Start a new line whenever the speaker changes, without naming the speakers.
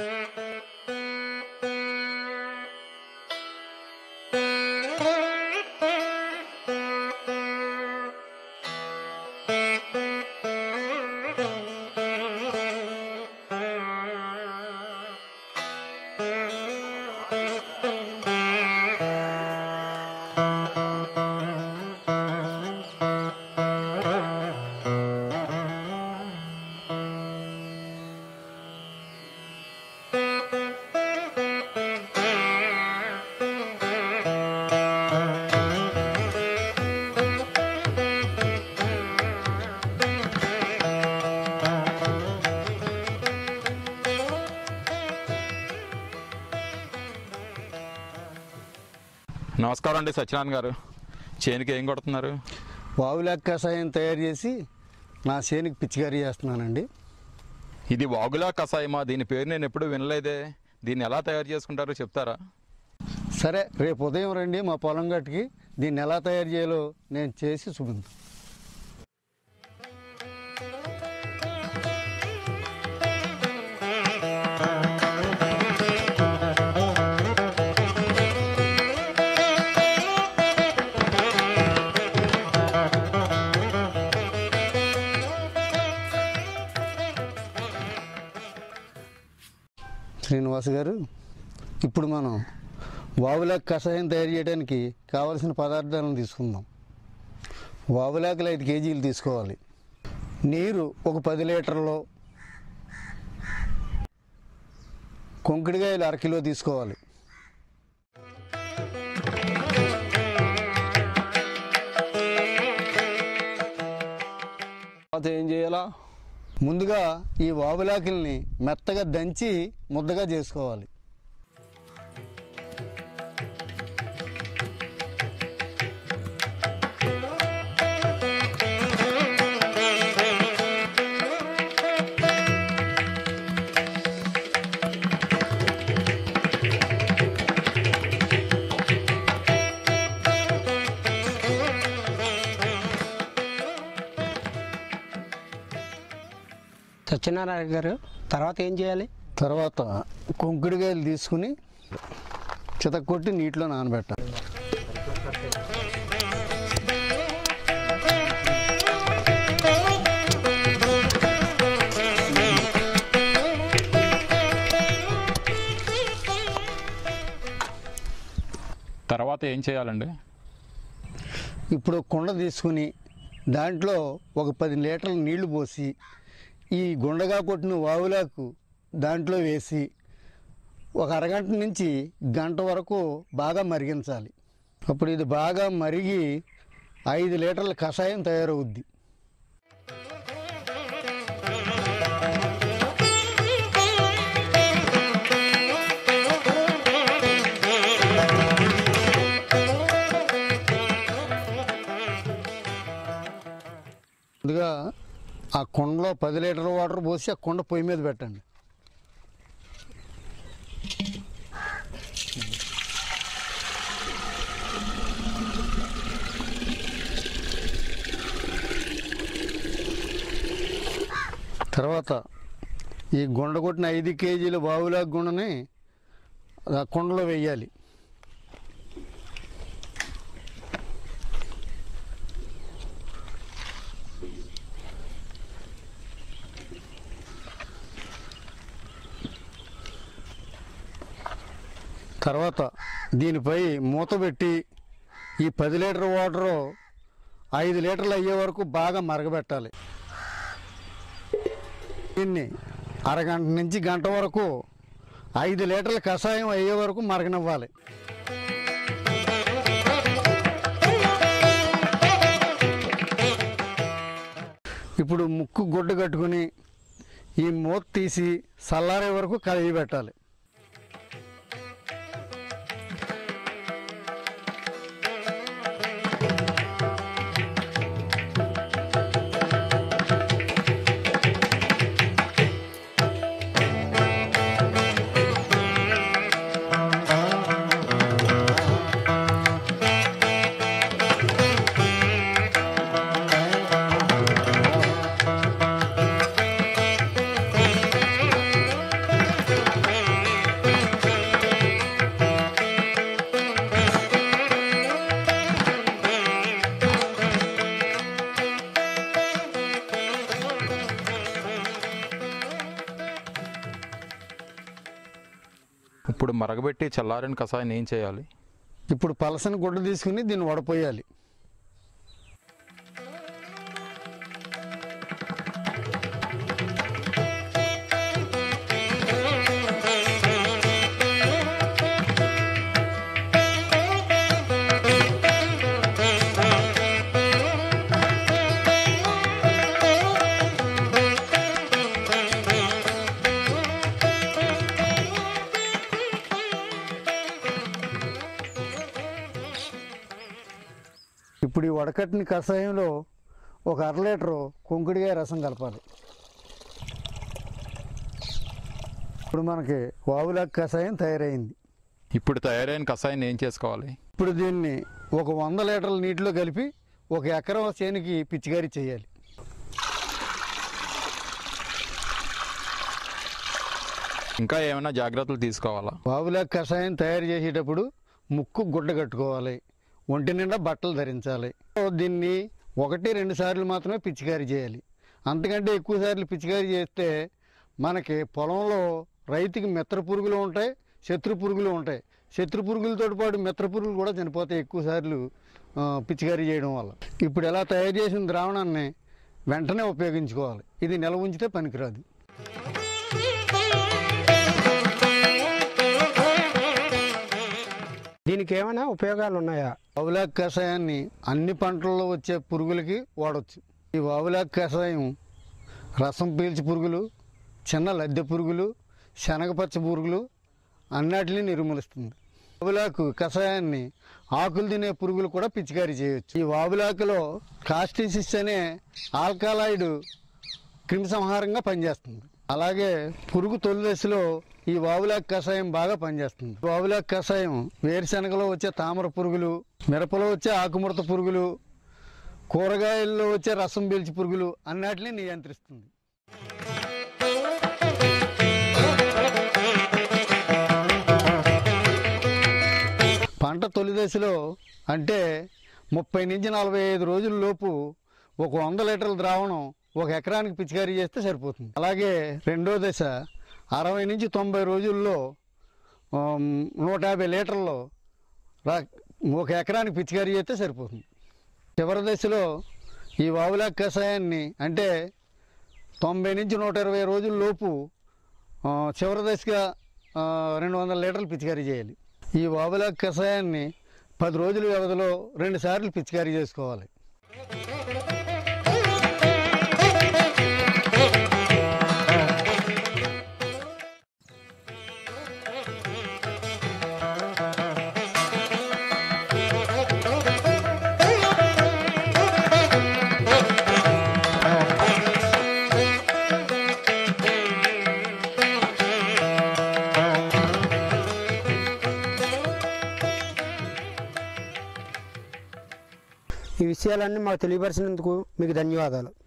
నమస్కారం అండి సత్యనారాయణ గారు చేనికి ఏం కొడుతున్నారు
వావుల కషాయం తయారు చేసి నా చేనికి పిచ్చికారీ చేస్తున్నానండి
ఇది వాగులా కషాయమా దీని పేరు నేను ఎప్పుడు వినలేదే దీన్ని ఎలా తయారు చేసుకుంటారో చెప్తారా
సరే రేపు ఉదయం రండి మా పొలం గట్టుకి దీన్ని ఎలా తయారు చేయాలో నేను చేసి చూపిస్తాను శ్రీనివాస్ గారు ఇప్పుడు మనం వావులాకు కషాయం తయారు చేయడానికి కావలసిన పదార్థాలను తీసుకుందాం వావులాకులు ఐదు కేజీలు తీసుకోవాలి నీరు ఒక పది లీటర్లు కొంకిడికాయలు అరకిలో తీసుకోవాలి
తర్వాత ఏం చేయాలా
ముందుగా ఈ వావులాకుల్ని మెత్తగా దంచి ముద్దగా చేసుకోవాలి
సత్యనారాయణ గారు తర్వాత ఏం చేయాలి
తర్వాత కొంకుడికాయలు తీసుకుని చితక్కొట్టి నీటిలో నానబెట్టాలి
తర్వాత ఏం చేయాలండి
ఇప్పుడు కుండ తీసుకుని దాంట్లో ఒక పది లీటర్ల నీళ్లు పోసి ఈ గుండగా కొట్టిన వావులాకు దాంట్లో వేసి ఒక అరగంట నుంచి గంట వరకు బాగా మరిగించాలి అప్పుడు ఇది బాగా మరిగి ఐదు లీటర్ల కషాయం తయారవుద్ది ముందుగా ఆ కుండలో పది లీటర్ల వాటర్ పోసి ఆ కుండ పొయ్యి మీద పెట్టండి తర్వాత ఈ గుండ కొట్టిన ఐదు కేజీల బావులా గుండని ఆ కుండలో వేయాలి తర్వాత దీనిపై మూత పెట్టి ఈ పది లీటర్ వాటరు ఐదు లీటర్లు అయ్యే వరకు బాగా మరగబెట్టాలి దీన్ని అరగంట నుంచి గంట వరకు ఐదు లీటర్ల కషాయం అయ్యే వరకు మరగనివ్వాలి ఇప్పుడు ముక్కు గుడ్డ కట్టుకుని ఈ మూత తీసి చల్లారే వరకు కలిగి పెట్టాలి
ఇప్పుడు మరగబెట్టి చల్లారిన కషాయం ఏం చేయాలి
ఇప్పుడు పలసని గుడ్డ తీసుకుని దీన్ని వడపోయాలి ఇప్పుడు ఈ వడకట్టిన కషాయంలో ఒక అర లీటరు కుంకుడికాయ రసం కలపాలి ఇప్పుడు మనకి వావులాక్ కషాయం తయారైంది
ఇప్పుడు తయారైన కషాయం ఏం చేసుకోవాలి
ఇప్పుడు దీన్ని ఒక వంద లీటర్ల నీటిలో కలిపి ఒక ఎకరం చేనికి పిచ్చికారీ చేయాలి
ఇంకా ఏమైనా జాగ్రత్తలు తీసుకోవాలా
వావులాక్ కషాయం తయారు చేసేటప్పుడు ముక్కు గుడ్డ కట్టుకోవాలి ఒంటి నిండా బట్టలు ధరించాలి దీన్ని ఒకటి రెండు సార్లు మాత్రమే పిచికారీ చేయాలి అంతకంటే ఎక్కువ సార్లు పిచికారీ చేస్తే మనకి పొలంలో రైతుకి మిత్ర పురుగులు ఉంటాయి శత్రు పురుగులు ఉంటాయి శత్రు పురుగులతో పాటు మిత్ర పురుగులు కూడా చనిపోతాయి ఎక్కువ సార్లు ఆ, పిచికారీ చేయడం వల్ల ఇప్పుడు ఎలా తయారు చేసిన ద్రావణాన్ని వెంటనే ఉపయోగించుకోవాలి ఇది నిల్వ ఉంచితే పనికిరాదు
దీనికి ఏమైనా ఉపయోగాలు ఉన్నాయా
వావులాక్ కషాయాన్ని అన్ని పంటల్లో వచ్చే పురుగులకి వాడచ్చు ఈ వావులాక్ కషాయం రసం పీల్చి పురుగులు చిన్న లద్దె పురుగులు శనగపచ్చ పురుగులు అన్నిటిని నిర్మూలిస్తుంది వావులాకు కషాయాన్ని ఆకులు తినే పురుగులు కూడా పిచికారీ చేయొచ్చు ఈ వావులాకులో కాస్టిసిస్ అనే ఆల్కలాయిడ్ క్రిమిసంహారంగా పనిచేస్తుంది అలాగే పురుగు తొలి దశలో ఈ వావులాక్ కషాయం బాగా పనిచేస్తుంది వావులాక్ కషాయం వేరుశనగలో వచ్చే తామర పురుగులు మిరపలో వచ్చే ఆకుముడత పురుగులు కూరగాయల్లో వచ్చే రసం పీల్చి పురుగులు అన్నిటిని నియంత్రిస్తుంది పంట తొలి దశలో అంటే ముప్పై నుంచి నలభై ఐదు రోజుల లోపు ఒక వంద లీటర్ల ద్రావణం ఒక ఎకరానికి పిచికారీ చేస్తే సరిపోతుంది అలాగే రెండో దశ అరవై నుంచి తొంభై రోజుల్లో ఆమ్, నూట యాభై లీటర్లు రా ఒక ఎకరానికి పిచికారీ చేస్తే సరిపోతుంది చివరి దశలో ఈ వావులా కషాయాన్ని అంటే తొంభై నుంచి నూట ఇరవై రోజుల లోపు ఆ, చివరి దశగా ఆ, రెండు వందల లీటర్లు పిచికారీ చేయాలి ఈ వావులా కషాయాన్ని పది రోజుల వ్యవధిలో రెండు సార్లు పిచికారీ చేసుకోవాలి
ఈ విషయాలన్నీ మాకు తెలియపరిచినందుకు మీకు ధన్యవాదాలు